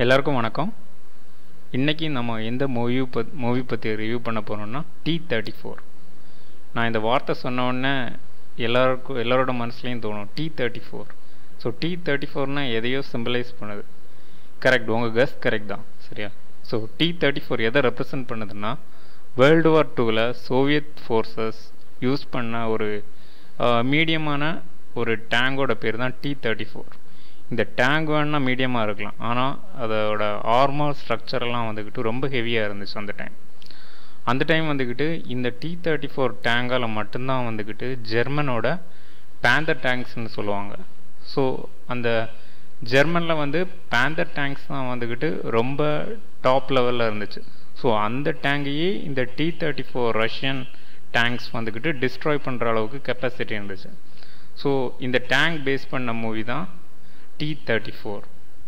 எல்லாருக்கும் வணக்கம் இன்றைக்கி நம்ம எந்த மூவி பத் மூவி பற்றி ரிவ்யூ பண்ண போகிறோம்னா டி தேர்ட்டி ஃபோர் நான் இந்த வார்த்தை சொன்ன உடனே எல்லாருக்கும் எல்லாரோட மனசுலையும் தோணும் T thirty four so T thirty ஃபோர்னால் எதையோ சிம்பிளைஸ் பண்ணுது கரெக்ட் உங்கள் கஸ் கரெக்ட் தான் சரியா ஸோ டி தேர்ட்டி ஃபோர் எதை ரெப்ரசன்ட் பண்ணுதுன்னா வேர்ல்டு வார் டூவில் சோவியத் ஃபோர்ஸஸ் யூஸ் பண்ண ஒரு மீடியமான ஒரு டேங்கோட பேர் தான் டி தேர்ட்டி ஃபோர் இந்த டேங்க் வேணால் மீடியமாக இருக்கலாம் ஆனால் அதோட ஆர்மர் ஸ்ட்ரக்சரெல்லாம் வந்துக்கிட்டு ரொம்ப ஹெவியாக இருந்துச்சு அந்த டைம் அந்த டைம் வந்துக்கிட்டு இந்த டி தேர்ட்டி ஃபோர் டேங்கால் மட்டும்தான் வந்துக்கிட்டு ஜெர்மனோட பேந்தர் டேங்க்ஸ்னு சொல்லுவாங்க ஸோ அந்த ஜெர்மனில் வந்து பேந்தர் டேங்க்ஸ் தான் வந்துக்கிட்டு ரொம்ப டாப் லெவலில் இருந்துச்சு ஸோ அந்த டேங்கையே இந்த T thirty four Russian tanks வந்துக்கிட்டு டிஸ்ட்ராய் பண்ணுற அளவுக்கு கெப்பாசிட்டி இருந்துச்சு ஸோ இந்த டேங்க் பேஸ் பண்ண மூவி தான் டி தேர்ட்டி ஃபோர்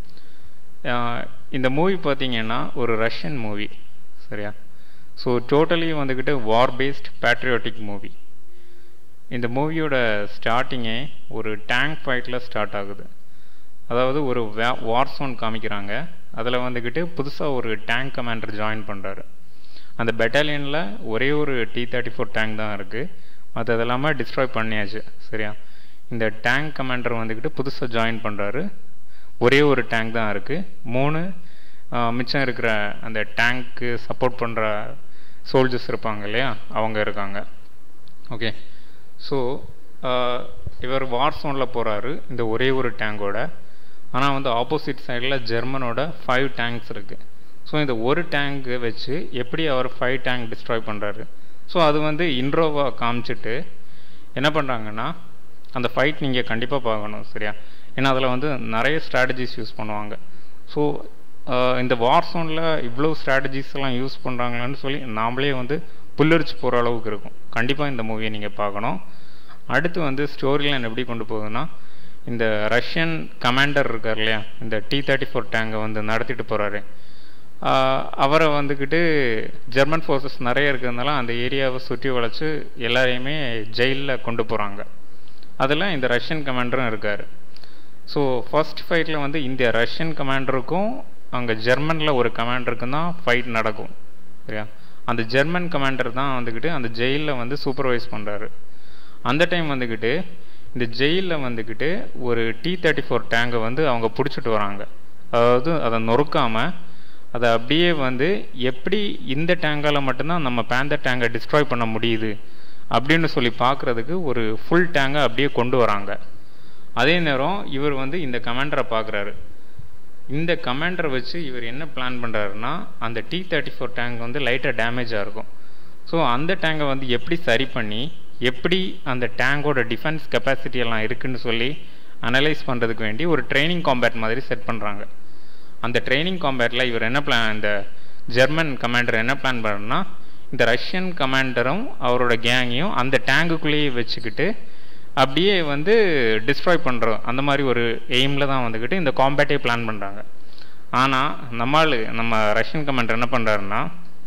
இந்த மூவி பார்த்தீங்கன்னா ஒரு ரஷ்யன் மூவி சரியா ஸோ டோட்டலி வந்துக்கிட்டு வார் பேஸ்ட் பேட்ரியாட்டிக் மூவி இந்த மூவியோட ஸ்டார்டிங்கே ஒரு டேங்க் ஃபைட்டில் ஸ்டார்ட் ஆகுது அதாவது ஒரு வார் சோன் காமிக்கிறாங்க அதில் வந்துக்கிட்டு புதுசாக ஒரு டேங்க் கமாண்டர் ஜாயின் பண்ணுறாரு அந்த பெட்டாலியனில் ஒரே ஒரு டி தேர்ட்டி ஃபோர் டேங்க் தான் இருக்குது மற்றது எல்லாமே டிஸ்ட்ராய் பண்ணியாச்சு சரியா இந்த டேங்க் கமாண்டர் வந்துக்கிட்டு புதுசாக ஜாயின் பண்ணுறாரு ஒரே ஒரு டேங்க் தான் இருக்குது மூணு மிச்சம் இருக்கிற அந்த டேங்க்கு சப்போர்ட் பண்ணுற சோல்ஜர்ஸ் இருப்பாங்க இல்லையா அவங்க இருக்காங்க ஓகே ஸோ இவர் வார் சோனில் போகிறாரு இந்த ஒரே ஒரு டேங்கோட ஆனால் வந்து ஆப்போசிட் சைடில் ஜெர்மனோட ஃபைவ் டேங்க்ஸ் இருக்குது ஸோ இந்த ஒரு டேங்க்கு வச்சு எப்படி அவர் ஃபைவ் டேங்க் டிஸ்ட்ராய் பண்ணுறாரு ஸோ அது வந்து இன்ட்ரோவாக காமிச்சிட்டு என்ன பண்ணுறாங்கன்னா அந்த ஃபைட் நீங்கள் கண்டிப்பாக பார்க்கணும் சரியா ஏன்னா அதில் வந்து நிறைய ஸ்ட்ராட்டஜிஸ் யூஸ் பண்ணுவாங்க ஸோ இந்த வார் சோனில் இவ்வளோ ஸ்ட்ராட்டஜிஸ் எல்லாம் யூஸ் பண்ணுறாங்களான்னு சொல்லி நாமளே வந்து புல்லரிச்சு போகிற அளவுக்கு இருக்கும் கண்டிப்பாக இந்த மூவியை நீங்கள் பார்க்கணும் அடுத்து வந்து ஸ்டோரி லைன் எப்படி கொண்டு போகுதுன்னா இந்த ரஷ்யன் கமாண்டர் இருக்கார் இல்லையா இந்த டி தேர்ட்டி ஃபோர் டேங்கை வந்து நடத்திட்டு போகிறாரு அவரை வந்துக்கிட்டு ஜெர்மன் ஃபோர்ஸஸ் நிறைய இருக்கிறதுனால அந்த ஏரியாவை சுற்றி வளைச்சு எல்லாரையுமே ஜெயிலில் கொண்டு போகிறாங்க அதில் இந்த ரஷ்யன் கமாண்டரும் இருக்கார் ஸோ ஃபர்ஸ்ட் ஃபைட்டில் வந்து இந்த ரஷ்யன் கமாண்டருக்கும் அங்கே ஜெர்மனில் ஒரு கமாண்டருக்கும் தான் ஃபைட் நடக்கும் சரியா அந்த ஜெர்மன் கமாண்டர் தான் வந்துக்கிட்டு அந்த ஜெயிலில் வந்து சூப்பர்வைஸ் பண்ணுறாரு அந்த டைம் வந்துக்கிட்டு இந்த ஜெயிலில் வந்துக்கிட்டு ஒரு டி தேர்ட்டி ஃபோர் டேங்கை வந்து அவங்க பிடிச்சிட்டு வராங்க அதாவது அதை நொறுக்காமல் அதை அப்படியே வந்து எப்படி இந்த டேங்கால் மட்டும்தான் நம்ம பேந்தர் டேங்கை டிஸ்ட்ராய் பண்ண முடியுது அப்படின்னு சொல்லி பார்க்குறதுக்கு ஒரு ஃபுல் டேங்கை அப்படியே கொண்டு வராங்க அதே நேரம் இவர் வந்து இந்த கமாண்டரை பார்க்குறாரு இந்த கமாண்டரை வச்சு இவர் என்ன பிளான் பண்ணுறாருன்னா அந்த டி தேர்ட்டி ஃபோர் டேங்க் வந்து லைட்டாக டேமேஜாக இருக்கும் ஸோ அந்த டேங்கை வந்து எப்படி சரி பண்ணி எப்படி அந்த டேங்கோட டிஃபென்ஸ் கெப்பாசிட்டி எல்லாம் இருக்குன்னு சொல்லி அனலைஸ் பண்ணுறதுக்கு வேண்டி ஒரு ட்ரைனிங் காம்பேட் மாதிரி செட் பண்ணுறாங்க அந்த ட்ரைனிங் காம்பேட்டில் இவர் என்ன பிளான் இந்த ஜெர்மன் கமாண்டர் என்ன பிளான் பண்ணுறன்னா இந்த ரஷ்யன் கமாண்டரும் அவரோட கேங்கையும் அந்த டேங்குக்குள்ளேயே வச்சுக்கிட்டு அப்படியே வந்து டிஸ்ட்ராய் பண்ணுறோம் அந்த மாதிரி ஒரு எய்மில் தான் வந்துக்கிட்டு இந்த காம்பேட்டே பிளான் பண்ணுறாங்க ஆனால் நம்மால் நம்ம ரஷ்யன் கமாண்டர் என்ன பண்ணுறாருன்னா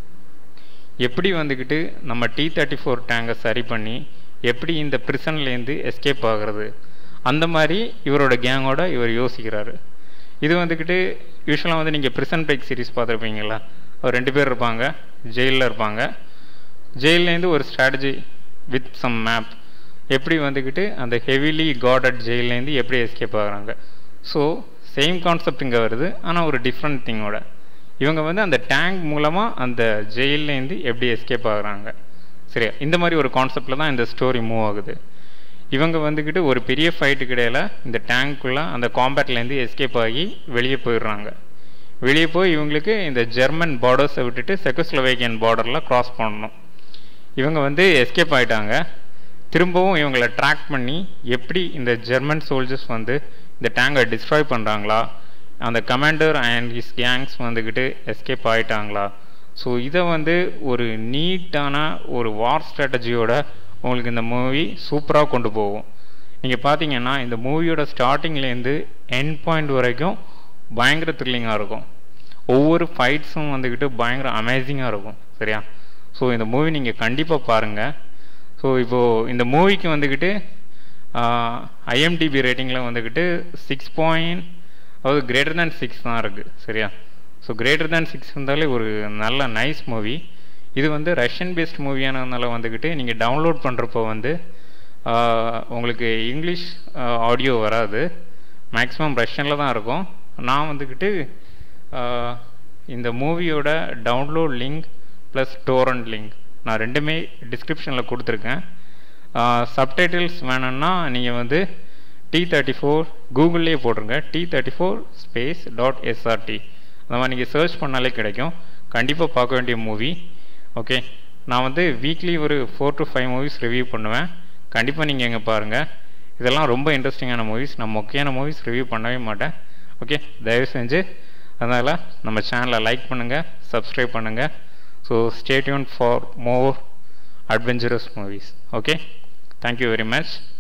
எப்படி வந்துக்கிட்டு நம்ம டி தேர்ட்டி ஃபோர் டேங்கை சரி பண்ணி எப்படி இந்த ப்ரிசன்லேருந்து எஸ்கேப் ஆகிறது அந்த மாதிரி இவரோட கேங்கோட இவர் யோசிக்கிறாரு இது வந்துக்கிட்டு யூஸ்வலாக வந்து நீங்கள் ப்ரிசன் பிரேக் சீரிஸ் பார்த்துருப்பீங்களா ஒரு ரெண்டு பேர் இருப்பாங்க ஜெயிலில் இருப்பாங்க ஜெயிலேருந்து ஒரு ஸ்ட்ராட்டஜி வித் சம் மேப் எப்படி வந்துக்கிட்டு அந்த ஹெவிலி காடட் ஜெயிலேருந்து எப்படி எஸ்கேப் ஆகுறாங்க ஸோ சேம் கான்செப்ட் இங்கே வருது ஆனால் ஒரு டிஃப்ரெண்ட் திங்கோட இவங்க வந்து அந்த டேங்க் மூலமாக அந்த ஜெயிலேருந்து எப்படி எஸ்கேப் ஆகுறாங்க சரியா இந்த மாதிரி ஒரு கான்செப்டில் தான் இந்த ஸ்டோரி மூவ் ஆகுது இவங்க வந்துக்கிட்டு ஒரு பெரிய ஃபைட்டுக்கு இடையில இந்த டேங்க்குள்ளே அந்த காம்பேட்லேருந்து எஸ்கேப் ஆகி வெளியே போயிடுறாங்க வெளியே போய் இவங்களுக்கு இந்த ஜெர்மன் பார்டர்ஸை விட்டுட்டு செக்கோஸ்லோவேக்கியன் பார்டரில் க்ராஸ் பண்ணணும் இவங்க வந்து எஸ்கேப் ஆகிட்டாங்க திரும்பவும் இவங்களை ட்ராக் பண்ணி எப்படி இந்த ஜெர்மன் சோல்ஜர்ஸ் வந்து இந்த டேங்கை டிஸ்ட்ராய் பண்ணுறாங்களா அந்த கமாண்டர் அண்ட் ஹிஸ் கேங்ஸ் வந்துக்கிட்டு எஸ்கேப் ஆகிட்டாங்களா ஸோ இதை வந்து ஒரு நீட்டான ஒரு வார் ஸ்ட்ராட்டஜியோட உங்களுக்கு இந்த மூவி சூப்பராக கொண்டு போகும் நீங்கள் பார்த்தீங்கன்னா இந்த மூவியோட ஸ்டார்டிங்லேருந்து எண்ட் பாயிண்ட் வரைக்கும் பயங்கர த்ரில்லிங்காக இருக்கும் ஒவ்வொரு ஃபைட்ஸும் வந்துக்கிட்டு பயங்கர அமேசிங்காக இருக்கும் சரியா ஸோ இந்த மூவி நீங்கள் கண்டிப்பாக பாருங்கள் ஸோ இப்போது இந்த மூவிக்கு வந்துக்கிட்டு ஐஎம்டிபி ரேட்டிங்கில் வந்துக்கிட்டு சிக்ஸ் பாயிண்ட் அதாவது கிரேட்டர் தேன் சிக்ஸ் தான் இருக்குது சரியா ஸோ கிரேட்டர் தேன் சிக்ஸ் இருந்தாலே ஒரு நல்ல நைஸ் மூவி இது வந்து ரஷ்யன் பேஸ்ட் மூவியானதுனால வந்துக்கிட்டு நீங்கள் டவுன்லோட் பண்ணுறப்போ வந்து ஆஹ், உங்களுக்கு இங்கிலீஷ் ஆடியோ வராது மேக்ஸிமம் ரஷ்யனில் தான் இருக்கும் நான் வந்துக்கிட்டு ஆஹ், இந்த மூவியோட download link plus torrent link நான் ரெண்டுமே டிஸ்கிரிப்ஷனில் கொடுத்துருக்கேன் சப்டைட்டில்ஸ் வேணும்னா நீங்கள் வந்து டி தேர்ட்டி ஃபோர் கூகுள்லேயே போட்டுருங்க T thirty four space dot SRT அந்த மாதிரி நீங்கள் சர்ச் பண்ணாலே கிடைக்கும் கண்டிப்பாக பார்க்க வேண்டிய மூவி ஓகே நான் வந்து வீக்லி ஒரு four to five movies review பண்ணுவேன் கண்டிப்பாக நீங்கள் எங்கே பாருங்கள் இதெல்லாம் ரொம்ப இன்ட்ரெஸ்டிங்கான மூவிஸ் நான் மொக்கையான மூவிஸ் ரிவ்யூ பண்ணவே மாட்டேன் ஓகே தயவு செஞ்சு அதனால் நம்ம சேனலை லைக் பண்ணுங்கள் சப்ஸ்கிரைப் பண்ணுங்கள் so stay tune for more adventurous movies okay thank you very much